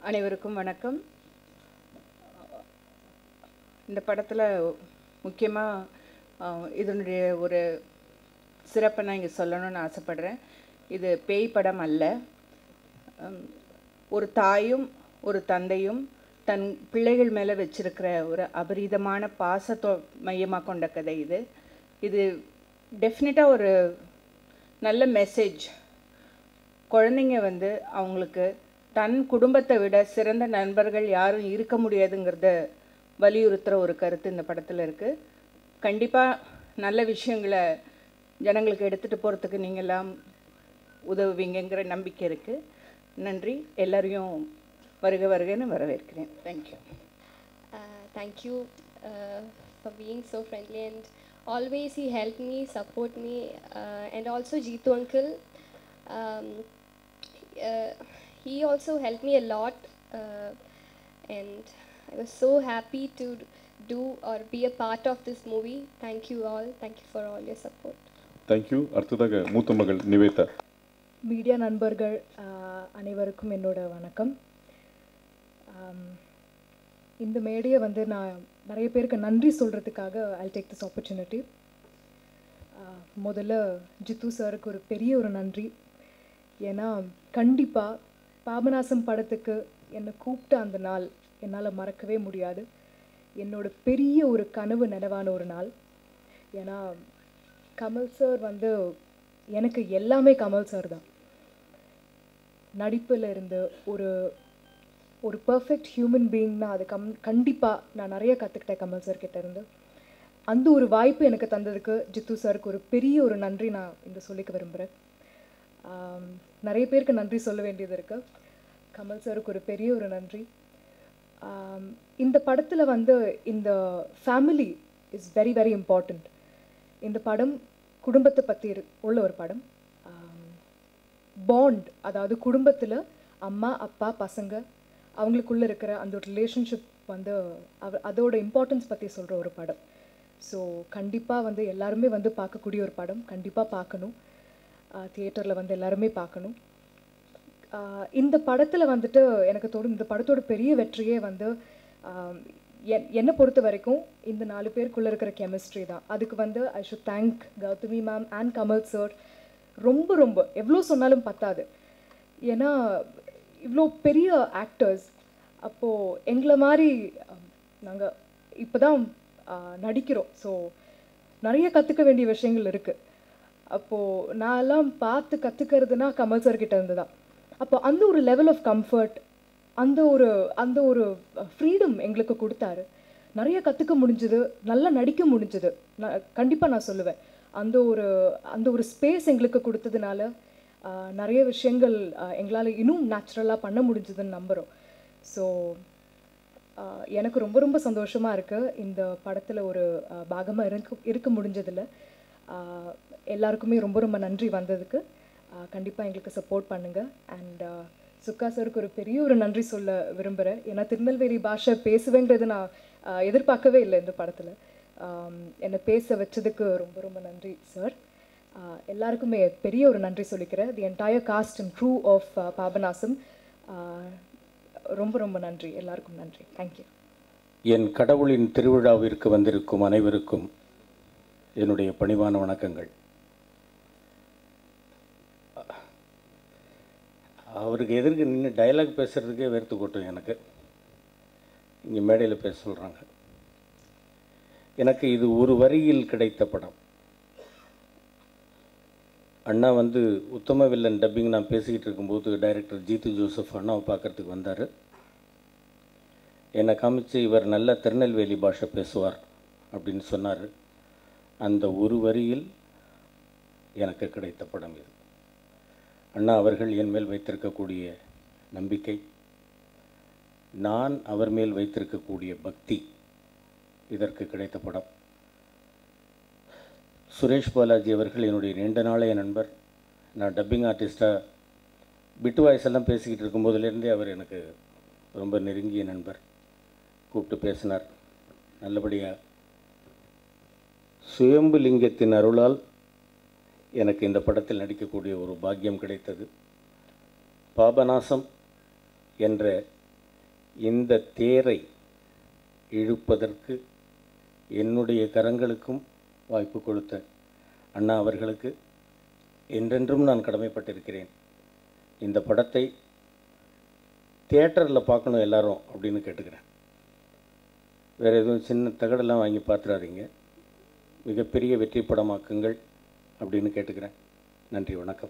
அனைவருக்கும் வணக்கம் இந்த படத்தில் முக்கியமாக இதனுடைய ஒரு சிறப்பை நான் இங்கே சொல்லணும்னு ஆசைப்படுறேன் இது பேய் படம் அல்ல உம், ஒரு தாயும் ஒரு தந்தையும் தன் பிள்ளைகள் மேலே வச்சிருக்கிற ஒரு அபரீதமான பாசத்தோ மையமாக கொண்ட கதை இது இது டெஃபினட்டாக ஒரு நல்ல மெசேஜ் குழந்தைங்க வந்து அவங்களுக்கு தன் குடும்பத்தை விட சிறந்த நண்பர்கள் யாரும் இருக்க முடியாதுங்கிறத வலியுறுத்துகிற ஒரு கருத்து இந்த படத்தில் இருக்குது கண்டிப்பாக நல்ல விஷயங்களை ஜனங்களுக்கு எடுத்துகிட்டு போகிறதுக்கு நீங்கள்லாம் உதவுவீங்கங்கிற நம்பிக்கை இருக்குது நன்றி எல்லாரையும் வருக வருகன்னு வரவேற்கிறேன் thank you Uh, thank you uh, for being so friendly and always he helped me, support me, uh, and also Jeetu uncle. Um, uh, he also helped me a lot, uh, and I was so happy to do or be a part of this movie. Thank you all. Thank you for all your support. Thank you அடுத்ததாக மூத்த மகள் Nivetha media நண்பர்கள் ஆஹ், அனைவருக்கும் என்னோட வணக்கம் ஆம், இந்த மேடையை வந்து நான் நிறைய பேருக்கு நன்றி சொல்கிறதுக்காக ஐ டேக் திஸ் ஆப்பர்ச்சுனிட்டி முதல்ல ஜித்து சாருக்கு ஒரு பெரிய ஒரு நன்றி ஏன்னா கண்டிப்பாக பாபநாசம் படத்துக்கு என்னை கூப்பிட்ட அந்த நாள் என்னால் மறக்கவே முடியாது என்னோட பெரிய ஒரு கனவு நினைவான ஒரு நாள் ஏன்னா கமல் சார் வந்து எனக்கு எல்லாமே கமல் சார் தான் நடிப்பில் இருந்து ஒரு ஒரு பர்ஃபெக்ட் ஹியூமன் பீயிங்னா அது கம் கண்டிப்பாக நான் நிறைய கற்றுக்கிட்டேன் கமல் சார் கிட்ட இருந்து அந்த ஒரு வாய்ப்பு எனக்கு தந்ததுக்கு ஜித்து சாருக்கு ஒரு பெரிய ஒரு நன்றி நான் இந்த சொல்லிக்க விரும்புகிறேன் ஆம், நிறைய பேருக்கு நன்றி சொல்ல வேண்டியது இருக்கு கமல் சாருக்கு ஒரு பெரிய ஒரு நன்றி ஆம், இந்த படத்தில் வந்து இந்த family is very very important இந்த படம் குடும்பத்தை பற்றி உள்ள ஒரு படம் பாண்ட் அதாவது குடும்பத்தில் அம்மா அப்பா பசங்க அவங்களுக்குள்ள இருக்கிற அந்த ஒரு ரிலேஷன்ஷிப் வந்து அவ அதோட இம்பார்ட்டன்ஸ் பற்றி சொல்கிற ஒரு படம் ஸோ கண்டிப்பாக வந்து எல்லாருமே வந்து பார்க்கக்கூடிய ஒரு படம் கண்டிப்பாக பார்க்கணும் தியேட்டரில் வந்து எல்லாருமே பார்க்கணும் ஆஹ் இந்த படத்தில் வந்துட்டு எனக்கு தோணும் இந்த படத்தோட பெரிய வெற்றியே வந்து ஆம், என் என்னை பொறுத்த வரைக்கும் இந்த நாலு பேருக்குள்ளே இருக்கிற கெமிஸ்ட்ரி தான் அதுக்கு வந்து I should thank Gautami ma'am and Kamal sir ரொம்ப ரொம்ப எவ்வளோ சொன்னாலும் பத்தாது ஏன்னா இவ்வளோ பெரிய ஆக்டர்ஸ் அப்போது எங்களை மாதிரி நாங்கள் இப்போ தான் நடிக்கிறோம் ஸோ நிறைய கற்றுக்க வேண்டிய விஷயங்கள் இருக்குது அப்போது நான் எல்லாம் பார்த்து கற்றுக்கிறதுனா கமல் சார் கிட்ட இருந்து தான் அப்போ அந்த ஒரு லெவல் ஆஃப் கம்ஃபர்ட் அந்த ஒரு அந்த ஒரு ஃப்ரீடம் எங்களுக்கு கொடுத்தாரு நிறைய கற்றுக்க முடிஞ்சுது நல்லா நடிக்க முடிஞ்சுது நான் கண்டிப்பாக நான் சொல்லுவேன் அந்த ஒரு அந்த ஒரு ஸ்பேஸ் எங்களுக்கு கொடுத்ததுனால ஆஹ், நிறைய விஷயங்கள் எங்களால் இன்னும் நேச்சுரலாக பண்ண முடிஞ்சதுன்னு நம்புகிறோம் ஸோ எனக்கு ரொம்ப ரொம்ப சந்தோஷமாக இருக்குது இந்த படத்தில் ஒரு பாகமாக இருக்க இருக்க முடிஞ்சதில் ஆஹ், எல்லாருக்குமே ரொம்ப ரொம்ப நன்றி வந்ததுக்கு கண்டிப்பாக எங்களுக்கு சப்போர்ட் பண்ணுங்கள் அண்ட் சுக்கா சருக்கு ஒரு பெரிய ஒரு நன்றி சொல்ல விரும்புகிறேன் ஏன்னா திருநெல்வேலி பாஷை பேசுவேங்கிறது நான் ஆஹ், எதிர்பார்க்கவே இல்லை இந்த படத்தில் என்னை பேச வச்சதுக்கு ரொம்ப ரொம்ப நன்றி சார் எல்லாருக்குமே பெரிய ஒரு நன்றி சொல்லிக்கிறேன் the entire cast and crew of Papanasam ah, ரொம்ப ரொம்ப நன்றி எல்லாருக்கும் நன்றி தேங்க்யூ என் கடவுளின் திருவிழாவிற்கு வந்திருக்கும் அனைவருக்கும் என்னுடைய பணிவான வணக்கங்கள் அவருக்கு எதிர்க்கு நின்று டயலாக் பேசுகிறதுக்கே வெறுத்து கொட்டும் எனக்கு இங்கே மேடையில் பேச சொல்கிறாங்க எனக்கு இது ஒரு வரியில் கிடைத்த படம் அண்ணா வந்து உத்தம வில்லன் டப்பிங் நான் பேசிக்கிட்டு இருக்கும்போது டைரக்டர் ஜீத்து ஜோசப் அண்ணாவை பார்க்கறதுக்கு வந்தார் என்னை காமிச்சு இவர் நல்ல திருநெல்வேலி பாஷை பேசுவார் அப்படின்னு சொன்னார் அந்த ஒரு வரியில் எனக்கு கிடைத்த படம் இது அண்ணா அவர்கள் என் மேல் வைத்திருக்கக்கூடிய நம்பிக்கை நான் அவர் மேல் வைத்திருக்கக்கூடிய பக்தி இதற்கு கிடைத்த படம் சுரேஷ் பாலாஜி அவர்கள் என்னுடைய நீண்ட நாளைய நண்பர் நான் டப்பிங் ஆர்டிஸ்ட்டாக பிட்டு வாய்ஸ் எல்லாம் பேசிக்கிட்டு இருக்கும்போதுலேருந்தே அவர் எனக்கு ரொம்ப நெருங்கிய நண்பர் கூப்பிட்டு பேசினார் நல்லபடியாக சுயம்பு லிங்கத்தின் அருளால் எனக்கு இந்த படத்தில் நடிக்கக்கூடிய ஒரு பாக்கியம் கிடைத்தது பாபநாசம் என்ற இந்த தேரை இழுப்பதற்கு என்னுடைய கரங்களுக்கும் வாய்ப்பு கொடுத்த அண்ணா அவர்களுக்கு என்றென்றும் நான் கடமைப்பட்டிருக்கிறேன் இந்த படத்தை தியேட்டரில் பார்க்கணும் எல்லாரும் அப்படின்னு கேட்டுக்கிறேன் வேறு எதுவும் சின்ன தகடெல்லாம் வாங்கி பார்த்துறாதீங்க மிகப்பெரிய வெற்றி படமாக்குங்கள் அப்படின்னு கேட்டுக்கிறேன் நன்றி வணக்கம்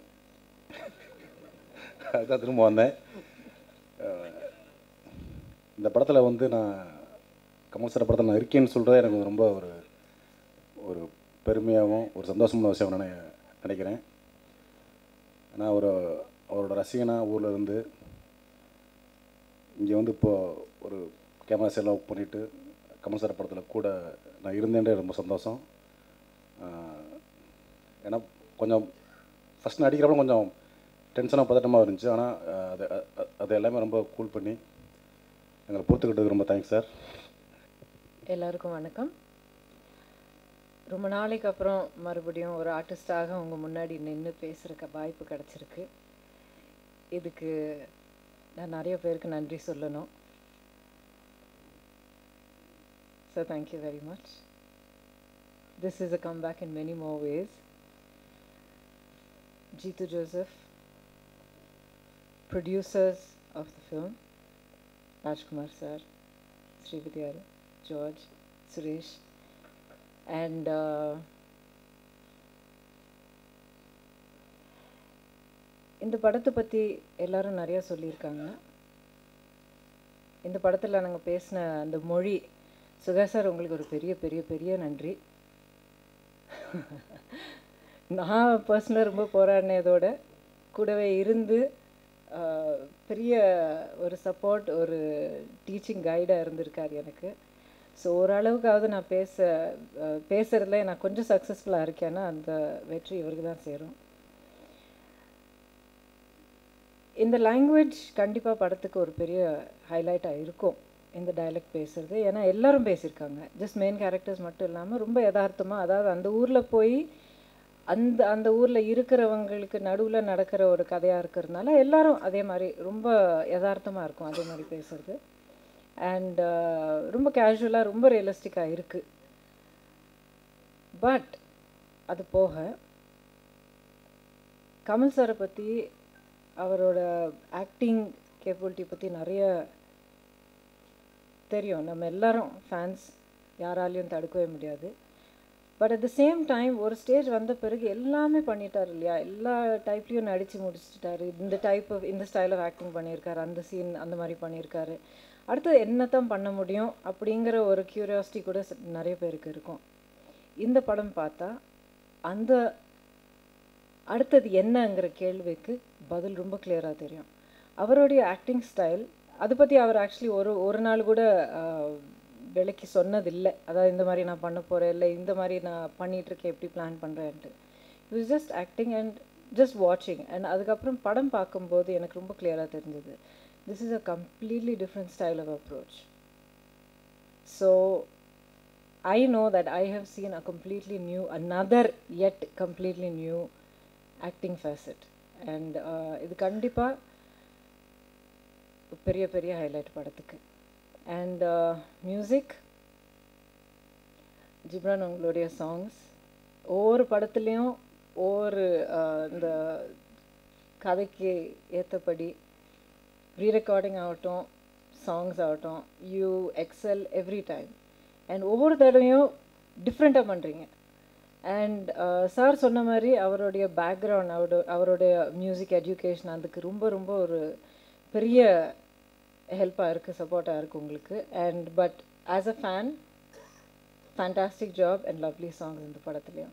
அதுதான் திரும்ப வந்தேன் அஹ் இந்த படத்தில் வந்து நான் கமல் சார் படத்தில் நான் இருக்கேன்னு சொல்கிறதே எனக்கு ரொம்ப ஒரு ஒரு பெருமையாகவும் ஒரு சந்தோஷமான விஷயம் நான் நினை- நினைக்கிறேன் நான் ஒரு அவரோட ரசிகனாக ஊரில் இருந்து இங்கே வந்து இப்போது ஒரு கேமரா செலவு பண்ணிவிட்டு கமல் சார் படத்தில் கூட நான் இருந்தேன்றே ரொம்ப சந்தோஷம் அஹ் ஏன்னா கொஞ்சம் ஃபஸ்ட் நடிக்கிறப்ப கொஞ்சம் டென்ஷனாக பதட்டமாக இருந்துச்சு ஆனால் அது அ- அது எல்லாமே ரொம்ப கூல் பண்ணி எங்களை பொறுத்துக்கிட்டதுக்கு ரொம்ப தேங்க்ஸ் சார் எல்லாருக்கும் வணக்கம் ரொம்ப நாளைக்கு அப்புறம் மறுபடியும் ஒரு ஆர்டிஸ்டாக உங்கள் முன்னாடி நின்று பேசுகிறக்க வாய்ப்பு கிடச்சிருக்கு இதுக்கு நான் நிறைய பேருக்கு நன்றி சொல்லணும் so thank you very much this is a comeback in many more ways Jeethu Joseph producers of the film Rajkumar sir, Srividyar, George, Suresh, and uh, இந்த படத்தை பற்றி எல்லாரும் நிறையா சொல்லியிருக்காங்க இந்த படத்தில் நாங்கள் பேசின அந்த மொழி சுகா சார் உங்களுக்கு ஒரு பெரிய பெரிய பெரிய நன்றி நான் பர்சனலாக ரொம்ப போராடினதோட கூடவே இருந்து ஆஹ், பெரிய ஒரு சப்போர்ட் ஒரு டீச்சிங் கைடாக இருந்திருக்கார் எனக்கு ஸோ ஓரளவுக்காவது நான் பேச ஆஹ், பேசுறதுல நான் கொஞ்சம் சக்ஸஸ்ஃபுல்லாக இருக்கேன்னா அந்த வெற்றி இவருக்கு தான் சேரும் இந்த லாங்குவேஜ் கண்டிப்பாக படத்துக்கு ஒரு பெரிய ஹைலைட்டாக இருக்கும் இந்த டயலக்ட் பேசுறது ஏன்னா எல்லாரும் பேசியிருக்காங்க ஜஸ்ட் மெயின் கேரக்டர்ஸ் மட்டும் இல்லாமல் ரொம்ப யதார்த்தமாக அதாவது அந்த ஊரில் போய் அந்த அந்த ஊரில் இருக்கிறவங்களுக்கு நடுவில் நடக்கிற ஒரு கதையாக இருக்கிறதுனால எல்லாரும் அதே மாதிரி ரொம்ப யதார்த்தமாக இருக்கும் அதே மாதிரி பேசுறது அண்ட் ரொம்ப கேஷுவலாக ரொம்ப ரியலிஸ்டிக்காக இருக்குது பட் அது போக கமல் சாரை பற்றி அவரோட ஆக்டிங் கேப்பபிலிட்டி பற்றி நிறைய தெரியும் நம்ம எல்லாரும் ஃபேன்ஸ் யாராலையும் தடுக்கவே முடியாது but at the same time ஒரு ஸ்டேஜ் வந்த பிறகு எல்லாமே பண்ணிட்டார் இல்லையா எல்லா டைப்லேயும் நடித்து முடிச்சிட்டாரு இந்த டைப் ஆஃப் இந்த ஸ்டைல் ஆஃப் ஆக்டிங் பண்ணியிருக்காரு அந்த சீன் அந்த மாதிரி பண்ணியிருக்காரு அடுத்து என்னத்தான் பண்ண முடியும் அப்படிங்கிற ஒரு க்யூரியாசிட்டி கூட ச- நிறைய பேருக்கு இருக்கும் இந்த படம் பார்த்தா அந்த அடுத்தது என்னங்கிற கேள்விக்கு பதில் ரொம்ப கிளியராக தெரியும் அவருடைய ஆக்டிங் ஸ்டைல் அதை பற்றி அவர் ஆக்சுவலி ஒரு ஒரு நாள் கூட ஆஹ், விளக்கி சொன்னதில்லை அதாவது இந்த மாதிரி நான் பண்ண போகிறேன் இல்லை இந்த மாதிரி நான் பண்ணிட்டு இருக்கேன் எப்படி பிளான் பண்ணுறேன்ட்டு it just acting and just வாட்சிங் அண்ட் அதுக்கப்புறம் படம் பார்க்கும்போது எனக்கு ரொம்ப கிளியராக தெரிஞ்சது this is a completely different style of approach so I know that I have seen a completely new, another yet completely new acting facet. And uh, இது கண்டிப்பாக பெரிய பெரிய ஹைலைட் படத்துக்கு அண்ட் மியூசிக் ஜிப்ரான் உங்களுடைய சாங்ஸ் ஒவ்வொரு படத்துலேயும் ஒவ்வொரு uh, இந்த கதைக்கு ஏற்றபடி ரீரெக்கார்டிங் ஆகட்டும் சாங்ஸ் ஆகட்டும் you excel every time and ஒவ்வொரு தடவையும் டிஃப்ரெண்ட்டாக பண்ணுறீங்க அண்ட் சார் சொன்ன மாதிரி அவருடைய பேக்ரவுண்ட் அவரோட அவருடைய மியூசிக் எஜுகேஷன் அதுக்கு ரொம்ப ரொம்ப ஒரு பெரிய ஹெல்ப்பாக இருக்குது சப்போர்ட்டாக இருக்குது உங்களுக்கு and but as a fan fantastic job and lovely songs இந்த படத்துலையும்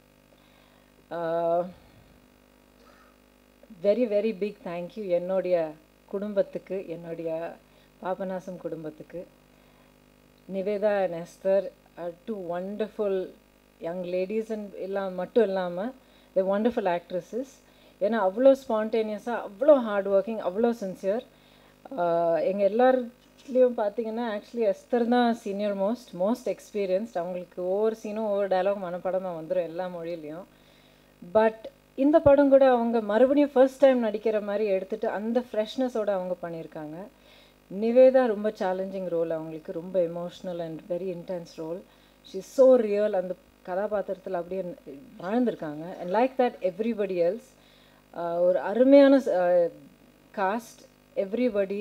வெரி வெரி பிக் தேங்க்யூ என்னுடைய குடும்பத்துக்கு என்னுடைய பாபநாசம் குடும்பத்துக்கு Nivetha and Esther are two wonderful young ladies and இல்லாம மட்டும் இல்லாமல் த ஒண்டர்ஃபுல் ஆக்ட்ரஸஸ் ஏன்னா அவ்வளோ ஸ்பான்டேனியஸாக அவ்வளோ ஹார்ட் ஒர்க்கிங் அவ்வளோ சின்சியர் எங்கள் எல்லாருலேயும் பார்த்தீங்கன்னா ஆக்சுவலி எஸ்தர் தான் சீனியர் மோஸ்ட் மோஸ்ட் எக்ஸ்பீரியன்ஸ்ட் அவங்களுக்கு ஒவ்வொரு சீனும் ஒவ்வொரு டயலாக் மனப்படமாக வந்துடும் எல்லா மொழியிலையும் பட் இந்த படம் கூட அவங்க மறுபடியும் ஃபர்ஸ்ட் டைம் நடிக்கிற மாதிரி எடுத்துட்டு அந்த ஃப்ரெஷ்னஸோட அவங்க பண்ணியிருக்காங்க நிவேதா ரொம்ப சேலஞ்சிங் ரோல் அவங்களுக்கு ரொம்ப emotional and very intense role she so real அந்த கதாபாத்திரத்தில் அப்படியே வாழ்ந்திருக்காங்க and like that everybody else ஒரு அருமையான காஸ்ட் எவ்ரிபடி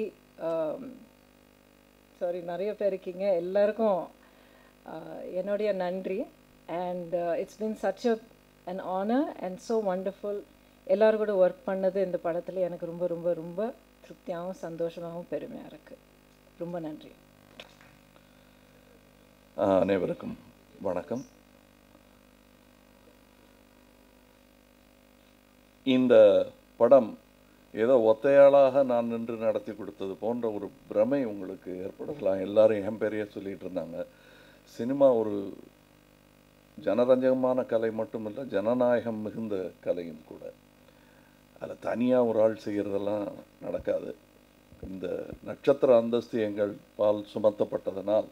சாரி நிறைய பேர் இருக்கீங்க எல்லாருக்கும் uh, என்னுடைய நன்றி and it's been such a an honor and so wonderful எல்லாரும் கூட ஒர்க் பண்ணது இந்த படத்தில் எனக்கு ரொம்ப ரொம்ப ரொம்ப திருப்தியாகவும் சந்தோஷமாகவும் பெருமையாக இருக்குது ரொம்ப நன்றி ஆஹ், அனைவருக்கும் வணக்கம் இந்த படம் ஏதோ ஒத்தையாளாக நான் நின்று நடத்தி கொடுத்தது போன்ற ஒரு பிரமை உங்களுக்கு ஏற்படுத்தலாம் எல்லாரும் என் பேரையே சொல்லிட்டு இருந்தாங்க சினிமா ஒரு ஜனரஞ்சகமான கலை மட்டுமில்லை ஜனநாயகம் மிகுந்த கலையும் கூட அதில் தனியாக ஒரு ஆள் செய்கிறதெல்லாம் நடக்காது இந்த நட்சத்திர அந்தஸ்து எங்கள் பால் சுமத்தப்பட்டதனால்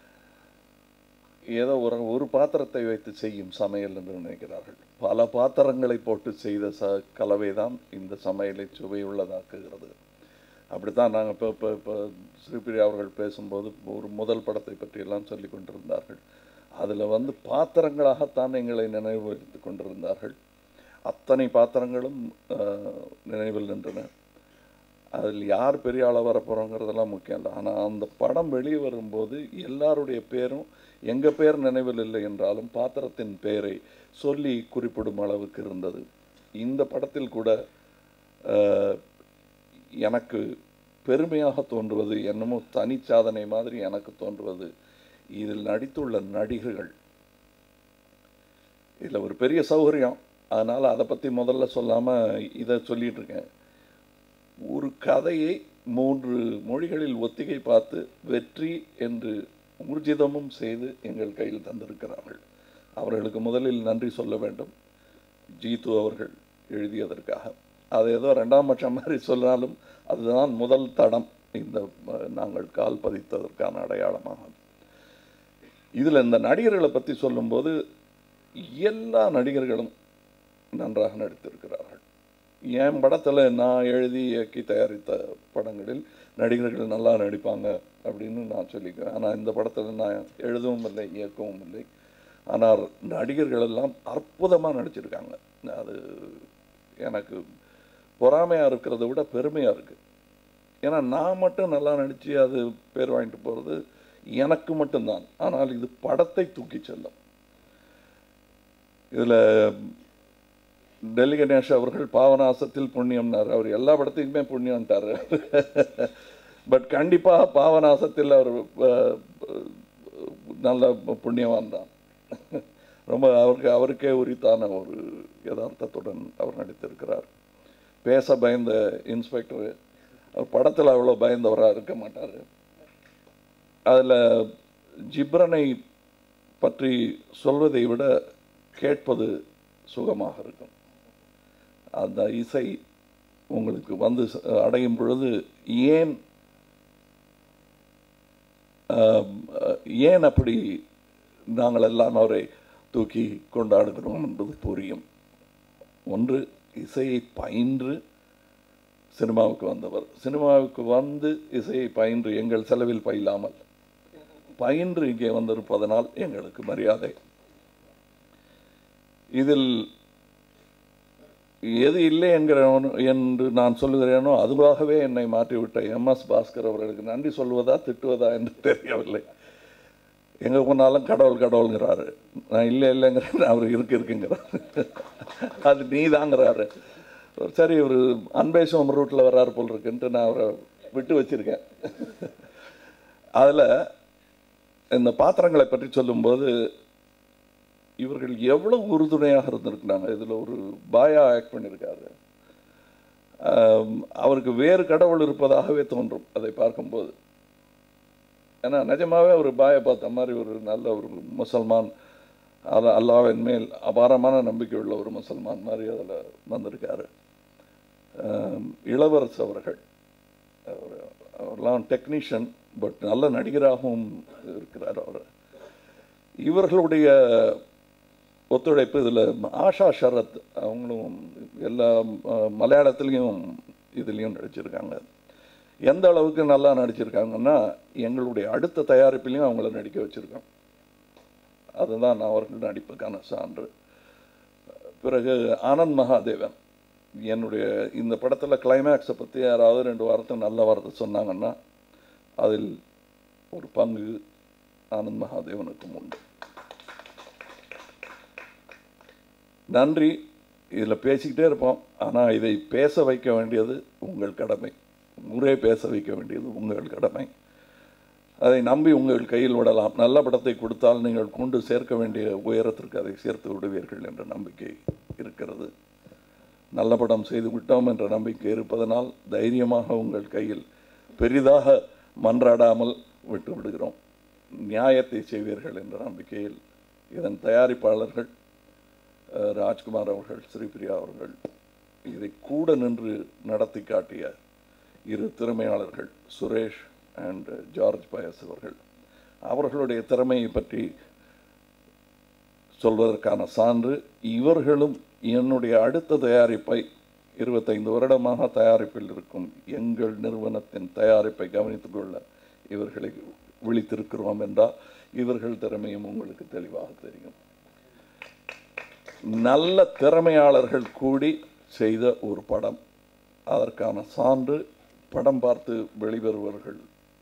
ஏதோ ஒரு ஒரு பாத்திரத்தை வைத்து செய்யும் சமையல் என்று நினைக்கிறார்கள் பல பாத்திரங்களை போட்டு செய்த ச கலவை தான் இந்த சமையலை சுவையுள்ளதாக்குகிறது அப்படித்தான் நாங்கள் இப்போ இப்போ இப்போ ஸ்ரீபிரியா அவர்கள் பேசும்போது ஒரு முதல் படத்தை பற்றியெல்லாம் சொல்லி கொண்டிருந்தார்கள் அதில் வந்து பாத்திரங்களாகத்தான் எங்களை நினைவுறுத்தி கொண்டிருந்தார்கள் அத்தனை பாத்திரங்களும் ஆஹ், நினைவில் நின்றன அதில் யார் பெரிய ஆளாக வரப்போகிறோங்கிறதெல்லாம் முக்கியம் இல்லை ஆனால் அந்த படம் வெளியே வரும்போது எல்லாருடைய பேரும் எங்கள் பேர் நினைவில் இல்லை என்றாலும் பாத்திரத்தின் பெயரை சொல்லி குறிப்பிடும் அளவுக்கு இருந்தது இந்த படத்தில் கூட ஆஹ், எனக்கு பெருமையாக தோன்றுவது என்னமோ தனிச்சாதனை மாதிரி எனக்கு தோன்றுவது இதில் நடித்துள்ள நடிகர்கள் இதில் ஒரு பெரிய சௌகரியம் அதனால் அதை பற்றி முதல்ல சொல்லாமல் இதை சொல்லிட்டு இருக்கேன் ஒரு கதையை மூன்று மொழிகளில் ஒத்திகை பார்த்து வெற்றி என்று ஊர்ஜிதமும் செய்து எங்கள் கையில் தந்திருக்கிறார்கள் அவர்களுக்கு முதலில் நன்றி சொல்ல வேண்டும் ஜீத்து அவர்கள் எழுதியதற்காக அது ஏதோ ரெண்டாம் பட்சம் மாதிரி சொன்னாலும் அதுதான் முதல் தடம் இந்த அஹ், நாங்கள் கால் பதித்ததற்கான அடையாளமாகும் இதில் இந்த நடிகர்களை பற்றி சொல்லும்போது எல்லா நடிகர்களும் நன்றாக நடித்திருக்கிறார்கள் என் படத்தில் நான் எழுதி இயக்கி தயாரித்த படங்களில் நடிகர்கள் நல்லா நடிப்பாங்க அப்படின்னு நான் சொல்லிக்குவேன் ஆனால் இந்த படத்தில் நான் எழுதவும் இல்லை இயக்கவும் இல்லை ஆனால் நடிகர்கள் எல்லாம் அற்புதமாக நடிச்சிருக்காங்க அது எனக்கு பொறாமையாக இருக்கிறத விட பெருமையாக இருக்குது ஏன்னா நான் மட்டும் நல்லா நடித்து அது பேர் வாங்கிட்டு போகிறது எனக்கு மட்டும்தான் ஆனால் இது படத்தை தூக்கி செல்லும் இதில் டெல்லி கணேஷ் அவர்கள் பாவநாசத்தில் புண்ணியம்னார் அவர் எல்லா படத்துக்குமே புண்ணியம்ட்டார் பட் கண்டிப்பாக பாவநாசத்தில் அவர் அஹ், நல்ல புண்ணியவான் தான் ரொம்ப அவருக்கு அவருக்கே உரித்தான ஒரு யதார்த்தத்துடன் அவர் நடித்திருக்கிறார் பேச பயந்த இன்ஸ்பெக்டர் அவர் படத்தில் அவ்வளோ பயந்தவராக இருக்க மாட்டார் அதில் ஜிப்ரனை பற்றி சொல்வதை விட கேட்பது சுகமாக இருக்கும் அந்த இசை உங்களுக்கு வந்து ச- அடையும் பொழுது ஏன் ஆம், அஹ், ஏன் அப்படி நாங்கள் எல்லாம் அவரை தூக்கி கொண்டாடுகிறோம் என்பது புரியும் ஒன்று இசையை பயின்று சினிமாவுக்கு வந்தவர் சினிமாவுக்கு வந்து இசையை பயின்று எங்கள் செலவில் பயிலாமல் பயின்று இங்கே வந்திருப்பதனால் எங்களுக்கு மரியாதை இதில் எது இல்லை என்கிறவன் என்று நான் சொல்லுகிறேனோ அதுவாகவே என்னை மாற்றிவிட்ட எம்எஸ் பாஸ்கர் அவர்களுக்கு நன்றி சொல்வதா திட்டுவதா என்று தெரியவில்லை எங்கே போனாலும் கடவுள் கடவுளுங்கிறாரு நான் இல்லை இல்லைங்கிறேன் அவர் இருக்கு இருக்குங்கிறாரு அது நீ தாங்கிறாரு சரி ஒரு அன்பேசம் ரூட்டில் வர்றாரு போல் இருக்குன்ட்டு நான் அவரை விட்டு வச்சிருக்கேன் அதில் இந்த பாத்திரங்களை பற்றி சொல்லும்போது இவர்கள் எவ்வளவு உறுதுணையாக இருந்திருக்கிறாங்க இதில் ஒரு பாயா ஆக்ட் பண்ணியிருக்காரு ஆம், அவருக்கு வேறு கடவுள் இருப்பதாகவே தோன்றும் அதை பார்க்கும்போது ஏன்னா நிஜமாவே ஒரு பாயை பார்த்த மாதிரி ஒரு நல்ல ஒரு முசல்மான் அல்ல அல்லாவின் மேல் அபாரமான நம்பிக்கை உள்ள ஒரு முசல்மான் மாதிரி அதில் வந்திருக்காரு ஆம், இளவரசு அவர்கள் அவர் அவர்லாம் டெக்னீஷியன் பட் நல்ல நடிகராகவும் இருக்கிறார் அவர் இவர்களுடைய ஒத்துழைப்பு இதில் ஆஷா ஷரத் அவங்களும் எல்லா அஹ், மலையாளத்துலேயும் இதுலேயும் நடிச்சிருக்காங்க எந்த அளவுக்கு நல்லா நடிச்சிருக்காங்கன்னா எங்களுடைய அடுத்த தயாரிப்பிலையும் அவங்கள நடிக்க வச்சுருக்கோம் அதுதான் நான் அவர்கள் நடிப்புக்கான சான்று பிறகு ஆனந்த் மகாதேவன் என்னுடைய இந்த படத்தில் கிளைமேக்ஸை பற்றி யாராவது ரெண்டு வாரத்தை நல்ல வார்த்தை சொன்னாங்கன்னா அதில் ஒரு பங்கு ஆனந்த் மகாதேவனுக்கும் உண்டு நன்றி இதில் பேசிக்கிட்டே இருப்போம் ஆனால் இதை பேச வைக்க வேண்டியது உங்கள் கடமை ஊரே பேச வைக்க வேண்டியது உங்கள் கடமை அதை நம்பி உங்கள் கையில் விடலாம் நல்ல படத்தை கொடுத்தால் நீங்கள் கொண்டு சேர்க்க வேண்டிய உயரத்திற்கு அதை சேர்த்து விடுவீர்கள் என்ற நம்பிக்கை இருக்கிறது நல்ல படம் செய்து விட்டோம் என்ற நம்பிக்கை இருப்பதனால் தைரியமாக உங்கள் கையில் பெரிதாக மன்றாடாமல் விட்டு விடுகிறோம் நியாயத்தை செய்வீர்கள் என்ற நம்பிக்கையில் இதன் தயாரிப்பாளர்கள் அஹ், ராஜ்குமார் அவர்கள் ஸ்ரீபிரியா அவர்கள் இதை கூட நின்று நடத்தி காட்டிய இரு திறமையாளர்கள் சுரேஷ் அண்ட் ஜார்ஜ் பயஸ் அவர்கள் அவர்களுடைய திறமையை பற்றி சொல்வதற்கான சான்று இவர்களும் என்னுடைய அடுத்த தயாரிப்பை இருபத்தைந்து வருடமாக தயாரிப்பில் இருக்கும் எங்கள் நிறுவனத்தின் தயாரிப்பை கவனித்துக் கொள்ள இவர்களை விழித்திருக்கிறோம் என்றால் இவர்கள் திறமையும் உங்களுக்கு தெளிவாக தெரியும் நல்ல திறமையாளர்கள் கூடி செய்த ஒரு படம் அதற்கான சான்று படம் பார்த்து வெளிவருவர்கள்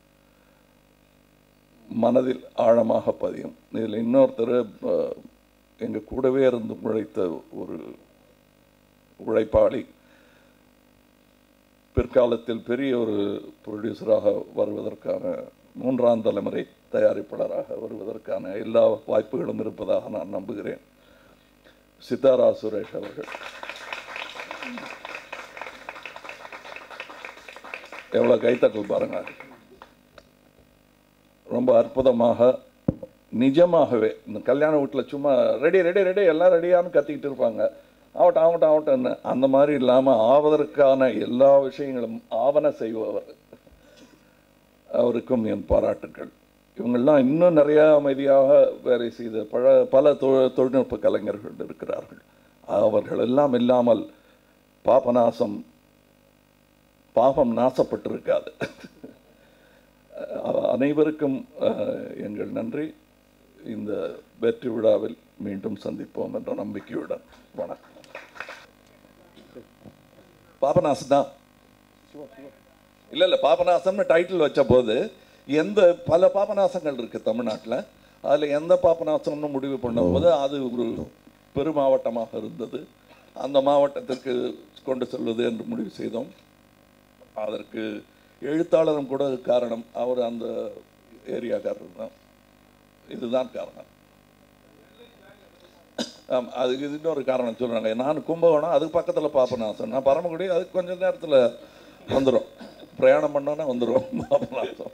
மனதில் ஆழமாக பதியும் இதில் இன்னொருத்தர் எங்கள் கூடவே இருந்து உழைத்த ஒரு உழைப்பாளி பிற்காலத்தில் பெரிய ஒரு ப்ரொடியூசராக வருவதற்கான மூன்றாம் தலைமுறை தயாரிப்பாளராக வருவதற்கான எல்லா வாய்ப்புகளும் இருப்பதாக நான் நம்புகிறேன் சித்தாரா சுரேஷ் அவர்கள் எவ்வளோ கைத்தட்டல் பாருங்க ரொம்ப அற்புதமாக நிஜமாகவே இந்த கல்யாண வீட்டில் சும்மா ரெடி ரெடி ரெடி எல்லாம் ரெடியான்னு கத்திக்கிட்டு இருப்பாங்க ஆகட்டும் ஆகட்டும் ஆகட்டும்னு அந்த மாதிரி இல்லாமல் ஆவதற்கான எல்லா விஷயங்களும் ஆவண செய்பவர் அவருக்கும் என் பாராட்டுக்கள் இவங்கெல்லாம் இன்னும் நிறைய அமைதியாக வேலை செய்த பல பல தொ தொழில்நுட்ப கலைஞர்கள் இருக்கிறார்கள் அவர்கள் எல்லாம் இல்லாமல் பாபநாசம் பாபம் நாசப்பட்டிருக்காது அஹ் அனைவருக்கும் அஹ், எங்கள் நன்றி இந்த வெற்றி விழாவில் மீண்டும் சந்திப்போம் என்ற நம்பிக்கையுடன் வணக்கம் பாபநாசம் தான் இல்லை இல்லை பாபநாசம்னு டைட்டில் வச்ச போது எந்த பல பாபநாசங்கள் இருக்கு தமிழ்நாட்டில் அதில் எந்த பாபநாசம்னு முடிவு பண்ணும்போது அது ஒரு பெருமாவட்டமாக இருந்தது அந்த மாவட்டத்திற்கு கொண்டு செல்வது என்று முடிவு செய்தோம் அதற்கு எழுத்தாளரும் கூட காரணம் அவர் அந்த ஏரியாக்காரர் தான் இதுதான் காரணம் ஆம், அதுக்கு இது இன்னொரு காரணம் சொல்கிறாங்க நான் கும்பகோணம் அதுக்கு பக்கத்தில் பாபநாசம் நான் பரமக்குடி அதுக்கு கொஞ்ச நேரத்தில் வந்துடும் பிரயாணம் பண்ணோன்னே வந்துடும் பாபநாசம்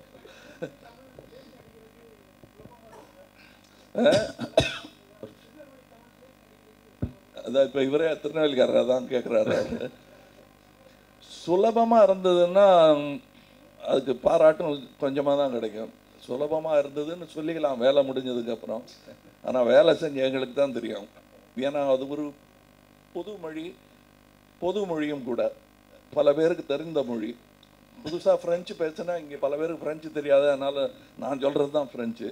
அதான் இப்போ இவரே திருநெல்வேலிக்காரர் தான் கேட்குறாரு அவரு சுலபமாக இருந்ததுன்னா அதுக்கு பாராட்டும் கொஞ்சமாக தான் கிடைக்கும் சுலபமாக இருந்ததுன்னு சொல்லிக்கலாம் வேலை முடிஞ்சதுக்கப்புறம் ஆனால் வேலை செஞ்ச எங்களுக்கு தான் தெரியும் ஏன்னா அது ஒரு பொது மொழி பொது மொழியும் கூட பல பேருக்கு தெரிந்த மொழி புதுசாக ஃப்ரெஞ்சு பேசினா இங்கே பல பேருக்கு ஃப்ரெஞ்சு தெரியாது அதனால் நான் சொல்கிறது தான் ஃப்ரெஞ்சு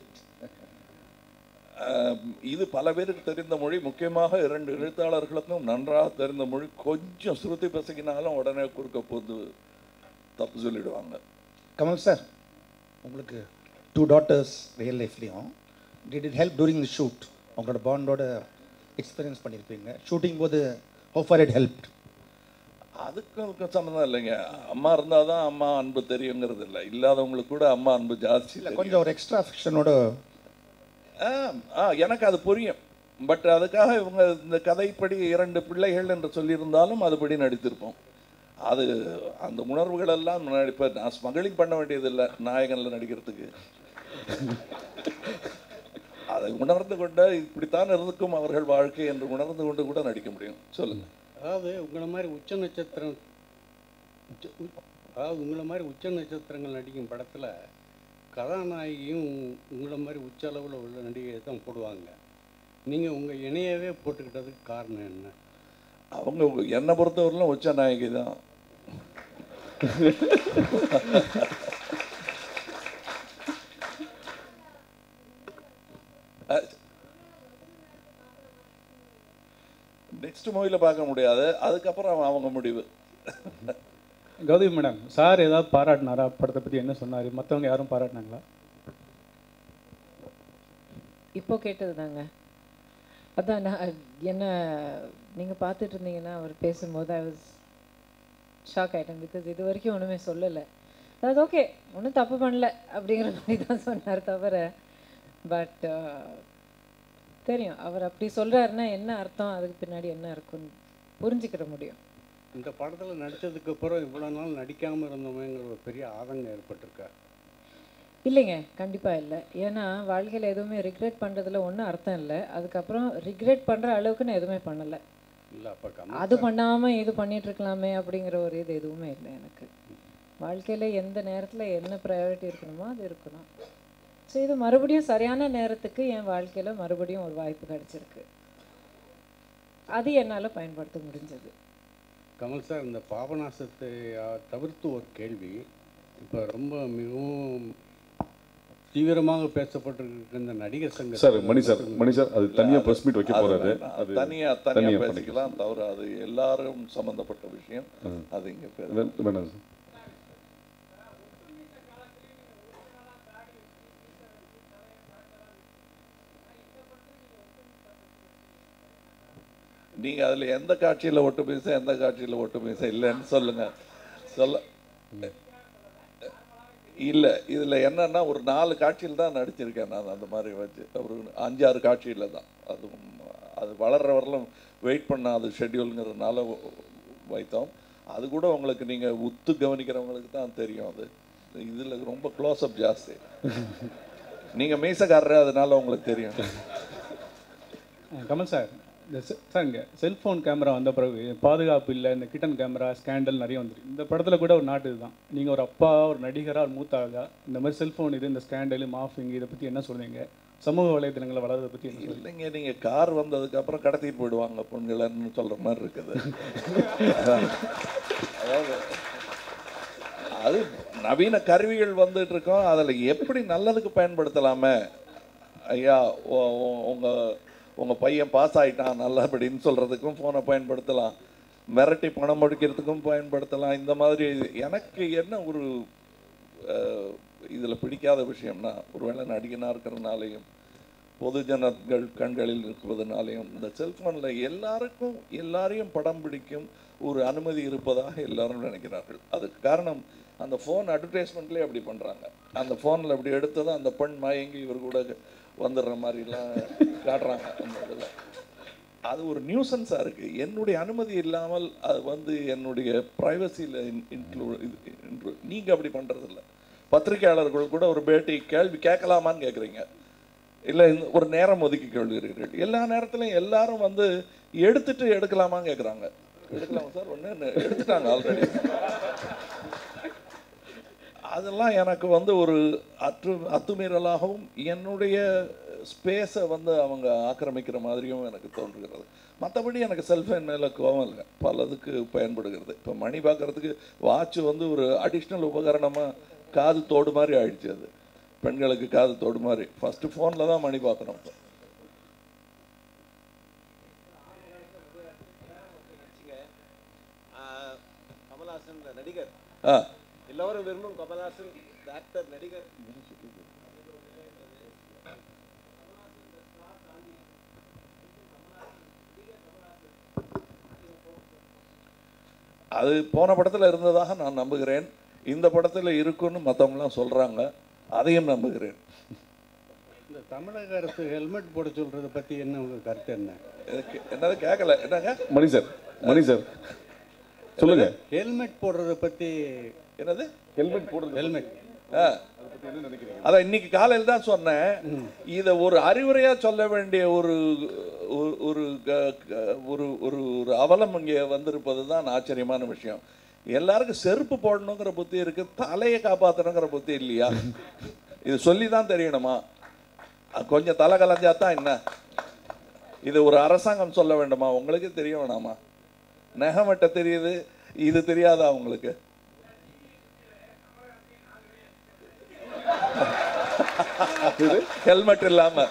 ஆஹ் இது பல பேருக்கு தெரிந்த மொழி முக்கியமாக இரண்டு எழுத்தாளர்களுக்கும் நன்றாக தெரிந்த மொழி கொஞ்சம் சுருத்தி பசங்கினாலும் உடனே குறுக்க போது தப்பு சொல்லிடுவாங்க கமல் சார் உங்களுக்கு டூ டாட்டர்ஸ் ரியல் லைஃப்லேயும் did it help during the shoot உங்களோட பாண்டோட எக்ஸ்பீரியன்ஸ் பண்ணியிருப்பீங்க ஷூட்டிங் போது ஹவு ஃபார் இட் ஹெல்ப் அதுக்கும் இதுக்கும் சம்மந்தம் இல்லைங்க அம்மா இருந்தால் தான் அம்மா அன்பு தெரியுங்கிறது இல்லை இல்லாதவங்களுக்கு கூட அம்மா அன்பு ஜாஸ்தி இல்லை தெரியும். கொஞ்சம் ஒரு எக்ஸ்ட்ரா ஃபிக்ஷனோட ஆ ஆ எனக்கு அது புரியும் பட் அதுக்காக இவங்க இந்த கதைப்படி இரண்டு பிள்ளைகள் என்று சொல்லியிருந்தாலும் அதுபடி நடித்திருப்போம் அது அந்த உணர்வுகள் எல்லாம் இப்போ நான் ஸ்மகிளிங் பண்ண வேண்டியதில்லை நாயகனில் நடிக்கிறதுக்கு அதை உணர்ந்து கொண்ட இப்படித்தான் இருக்கும் அவர்கள் வாழ்க்கை என்று உணர்ந்து கொண்டு கூட நடிக்க முடியும் சொல்லுங்க அதாவது உங்களை மாதிரி உச்ச நட்சத்திரம் உச்ச உ- அதாவது உங்களை மாதிரி உச்ச நட்சத்திரங்கள் நடிக்கும் படத்தில் கதாநாயகியும் உங்களை மாதிரி உச்ச அளவில் உள்ள நடிகையை தான் போடுவாங்க நீங்கள் உங்கள் இணையவே போட்டுக்கிட்டதுக்கு காரணம் என்ன அவங்க என்னை பொறுத்தவரையிலும் உச்ச நாயகி தான் நெக்ஸ்ட் மூவியில் பார்க்க முடியாது அதுக்கப்புறம் அவங்க முடிவு கௌதமி மேடம் சார் ஏதாவது பாராட்டினாரா படத்தை பற்றி என்ன சொன்னார் மற்றவங்க யாரும் பாராட்டினாங்களா இப்போ கேட்டது தாங்க அதான் நான் என்ன நீங்கள் பார்த்துட்டு இருந்தீங்கன்னா அவர் பேசும்போது ஐ வாஸ் ஷாக் ஆகிட்டேன் பிகாஸ் இது வரைக்கும் ஒன்றுமே சொல்லலை அதாவது ஓகே ஒன்றும் தப்பு பண்ணல அப்படிங்கிற மாதிரி தான் சொன்னார் தவிர பட் தெரியும் அவர் அப்படி சொல்கிறாருன்னா என்ன அர்த்தம் அதுக்கு பின்னாடி என்ன இருக்குன்னு புரிஞ்சுக்கிற முடியும் இந்த படத்தில் நடித்ததுக்கு அப்புறம் இவ்வளோ நாள் நடிக்காமல் இருந்தோமேங்கிற ஒரு பெரிய ஆதங்கம் ஏற்பட்டிருக்கா இல்லைங்க கண்டிப்பாக இல்லை ஏன்னா வாழ்க்கையில் எதுவுமே ரிக்ரெட் பண்ணுறதுல ஒன்றும் அர்த்தம் இல்லை அதுக்கப்புறம் ரிக்ரெட் பண்ணுற அளவுக்கு நான் எதுவுமே பண்ணலை இல்லை அப்போ கம் அது பண்ணாமல் இது பண்ணிட்டு இருக்கலாமே அப்படிங்கிற ஒரு இது எதுவுமே இல்லை எனக்கு வாழ்க்கையில் எந்த நேரத்தில் என்ன ப்ரையாரிட்டி இருக்கணுமோ அது இருக்கணும் ஸோ இது மறுபடியும் சரியான நேரத்துக்கு என் வாழ்க்கையில் மறுபடியும் ஒரு வாய்ப்பு கிடைச்சிருக்கு அது என்னால் பயன்படுத்த முடிஞ்சது கமல் சார் இந்த பாபநாசத்தை ஆ, தவிர்த்து ஒரு கேள்வி இப்போ ரொம்ப மிகவும் தீவிரமாக பேசப்பட்டிருக்க இந்த நடிகர் சங்க sir Mani sir Mani sir அது தனியாக ப்ரெஸ் மீட் வைக்க போறாரு அது தனியா தனியா பேசிக்கலாம் தவிர அது எல்லாரும் சம்பந்தப்பட்ட விஷயம் அது இங்க பேச வே- வேணாம் சார் நீங்க அதுல எந்த காட்சியில ஒட்டு பேச எந்த காட்சியில ஒட்டு பேச இல்லைன்னு சொல்லுங்க சொல்ல இல்ல இதுல என்னன்னா ஒரு நாலு காட்சியில் தான் நடிச்சிருக்கேன் நான் அந்த மாதிரி வச்சு ஒரு அஞ்சாறு காட்சியில தான் அதுவும் அது வளர்ற வரலும் வெயிட் பண்ண அது ஷெட்யூலுங்கிறதுனால வைத்தோம் அது கூட உங்களுக்கு நீங்க உத்து கவனிக்கிறவங்களுக்கு தான் தெரியும் அது இதுல ரொம்ப க்ளோஸ்அப் ஜாஸ்தி நீங்க மீசக்காரரு அதனால உங்களுக்கு தெரியும் அஹ் கமல் சார் இந்த செ- சார் இங்கே செல்ஃபோன் கேமரா வந்த பிறகு பாதுகாப்பு இல்லை இந்த கிட்டன் கேமரா ஸ்கேண்டல் நிறைய வந்துருக்கு இந்த படத்தில் கூட ஒரு நாட்டு இதுதான் நீங்கள் ஒரு அப்பா ஒரு நடிகராக ஒரு மூத்த ஆளா இந்த மாதிரி செல்ஃபோன் இது இந்த ஸ்கேண்டல் மாஃபிங் இதை பற்றி என்ன சொல்றீங்க சமூக வலைதளங்களை வளர்றதை பற்றி என்ன சொல்றீங்க இல்லைங்க நீங்க கார் வந்ததுக்கு அப்புறம் கடத்திட்டு போயிடுவாங்க பொண்ணுலன்னு சொல்ற மாதிரி இருக்குது அதாவது அது நவீன கருவிகள் வந்துட்டு இருக்கோம் அதில் எப்படி நல்லதுக்கு பயன்படுத்தலாமே ஐயா உ- உ- உங்க உங்க பையன் பாஸ் ஆயிட்டான் நல்லபடின்னு சொல்றதுக்கும் ஃபோனை பயன்படுத்தலாம் மிரட்டி பணம் முடிக்கிறதுக்கும் பயன்படுத்தலாம் இந்த மாதிரி எனக்கு என்ன ஒரு அஹ், இதுல பிடிக்காத விஷயம்னா ஒருவேளை நடிகனா இருக்கிறதுனாலையும் பொதுஜனங்கள் கண்களில் இருப்பதனாலையும் இந்த செல்போனில் எல்லாருக்கும் எல்லாரையும் படம் பிடிக்கும் ஒரு அனுமதி இருப்பதாக எல்லாரும் நினைக்கிறார்கள் அதுக்கு காரணம் அந்த ஃபோன் அட்வர்டைஸ்மெண்ட்லேயே அப்படி பண்ணுறாங்க அந்த ஃபோனில் அப்படி எடுத்ததும் அந்த பெண் மயங்கி இவர் கூட வந்துடுற மாதிரிலாம் காட்டுறாங்க அந்த இதில் அது ஒரு நியூசன்ஸாக இருக்குது என்னுடைய அனுமதி இல்லாமல் அது வந்து என்னுடைய ப்ரைவசியில் இன்க்ளூட் இது நீங்கள் அப்படி பண்ணுறதில்ல பத்திரிகையாளர்கள் கூட ஒரு பேட்டி கேள்வி கேட்கலாமான்னு கேட்குறீங்க இல்லை இந்த ஒரு நேரம் ஒதுக்கி கொள்கிறீர்கள் எல்லா நேரத்துலையும் எல்லாரும் வந்து எடுத்துட்டு எடுக்கலாமான்னு கேட்குறாங்க எடுக்கலாமா சார் ஒன்று எடுத்துட்டாங்க ஆல்ரெடி அதெல்லாம் எனக்கு வந்து ஒரு அற்று அத்துமீறலாகவும் என்னுடைய ஸ்பேஸை வந்து அவங்க ஆக்கிரமிக்கிற மாதிரியும் எனக்கு தோன்றுகிறது மற்றபடி எனக்கு செல்ஃபோன் மேலே கோவம் இல்லை பலதுக்கு பயன்படுகிறது இப்போ மணி பார்க்கறதுக்கு வாட்ச் வந்து ஒரு அடிஷ்னல் உபகரணமாக காது தோடு மாதிரி ஆயிடுச்சு அது பெண்களுக்கு காது தோடு மாதிரி ஃபஸ்ட்டு ஃபோனில் தான் மணி பார்க்குறோம் இப்போ கமல்ஹாசன் நடிகர் ஆ எல்லாரும் விரும்பும் கமல்ஹாசன் ஆக்டர் நடிகர் அது போன படத்தில் இருந்ததாக நான் நம்புகிறேன் இந்த படத்தில் இருக்குன்னு மற்றவங்களாம் சொல்கிறாங்க அதையும் நம்புகிறேன் இந்த தமிழக அரசு ஹெல்மெட் போட சொல்றதை பற்றி என்ன உங்க கருத்து என்ன எனக்கு என்னது கேட்கல என்னங்க மணி சார் மணி சார் சொல்லுங்க ஹெல்மெட் போடுறதை பற்றி என்னது ஹெல்மெட் போடுறது ஹெல்மெட் ஆ அதான் இன்னைக்கு காலையில் தான் சொன்னேன் இதை ஒரு அறிவுரையா சொல்ல வேண்டிய ஒரு ஒரு- ஒரு க- க- ஒரு ஒரு ஒரு அவலம் இங்கே வந்திருப்பது தான் ஆச்சரியமான விஷயம் எல்லாருக்கும் செருப்பு போடணுங்கிற புத்தி இருக்கு தலையை காப்பாற்றணுங்கிற புத்தி இல்லையா இது சொல்லி தான் தெரியணுமா அஹ் கொஞ்சம் தலை கலைஞ்சா தான் என்ன இது ஒரு அரசாங்கம் சொல்ல வேண்டுமா உங்களுக்கு தெரிய வேணாமா நகம் வெட்ட தெரியுது இது தெரியாதா உங்களுக்கு ஹெல்மெட் இல்லாம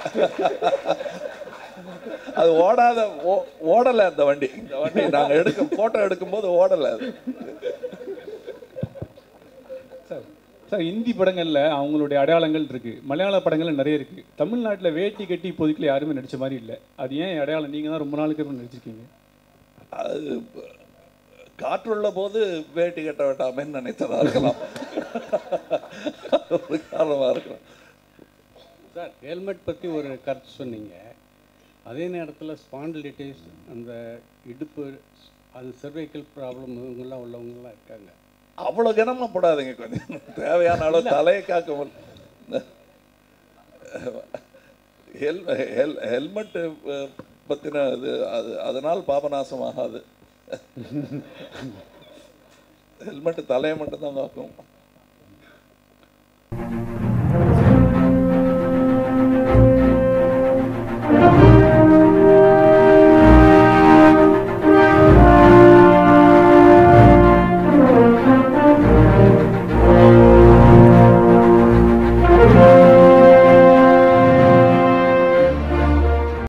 அது ஓடாத ஓ- ஓடல அந்த வண்டி இந்த வண்டி நாங்க எடுக்க போட்டோ எடுக்கும்போது ஓடல அது சார் சார் ஹிந்தி படங்களில் அவங்களுடைய அடையாளங்கள் இருக்குது மலையாள படங்கள்ல நிறைய இருக்குது தமிழ்நாட்டில் வேட்டி கட்டி இப்போதைக்குள்ள யாருமே நடித்த மாதிரி இல்லை அது ஏன் அடையாளம் நீங்கள் தான் ரொம்ப நாளுக்கு அப்புறம் நடிச்சிருக்கீங்க அது காற்றுள்ள போது வேட்டி கட்ட வேண்டாமேன்னு நினைத்ததா இருக்கலாம் அது ஒரு காரணமா இருக்கலாம் சார் ஹெல்மெட் பற்றி ஒரு கருத்து சொன்னீங்க அதே நேரத்தில் ஸ்பாண்டிலிட்டிஸ் அந்த இடுப்பு அது சர்வைக்கல் ப்ராப்ளம் இவங்கெல்லாம் உள்ளவங்கலாம் இருக்காங்க அவ்வளவு கனமா போடாதீங்க கொஞ்சம் தேவையான அளவு தலையை காக்க ஹெல் ஹெல் ஹெல்மெட் பற்றின இது அது அதனால் பாபநாசம் ஆகாது ஹெல்மெட் தலையை மட்டும் தான் காக்கும் Thank you.